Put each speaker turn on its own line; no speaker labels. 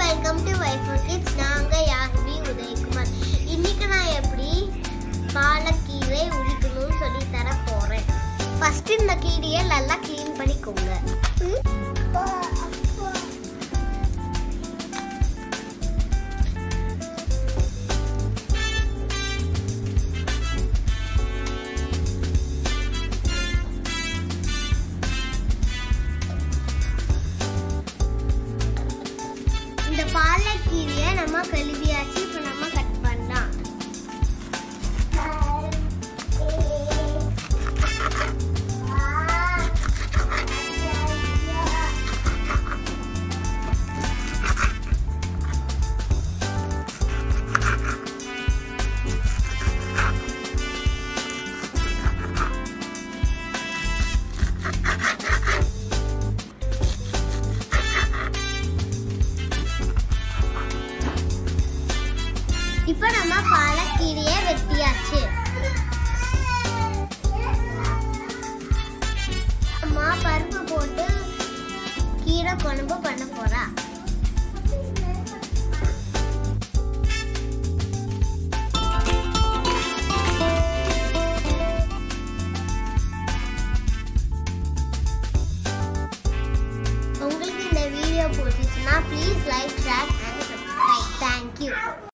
welcome to wiper kids நாங்க யாஸ்மி உதயகுமார் இன்னைக்கு நான் எப்படி பாலக்கீரை உரிக்கணும்னு சொல்லி தர போறேன் ஃபர்ஸ்ட் இந்த கீரையை நல்லா க்ளீன் பண்ணிக்கோங்க இந்த பாலக்கீரையை நம்ம கழுவியாச்சு இப்போ நம்ம கட் பண்ணலாம் இப்போ நம்ம பாலக்கீரையை வெட்டியாச்சு அம்மா பருப்பு போட்டு கீரை குழம்பு பண்ண போறா உங்களுக்கு இந்த வீடியோ பிடிச்சிச்சுன்னா please like share and subscribe thank you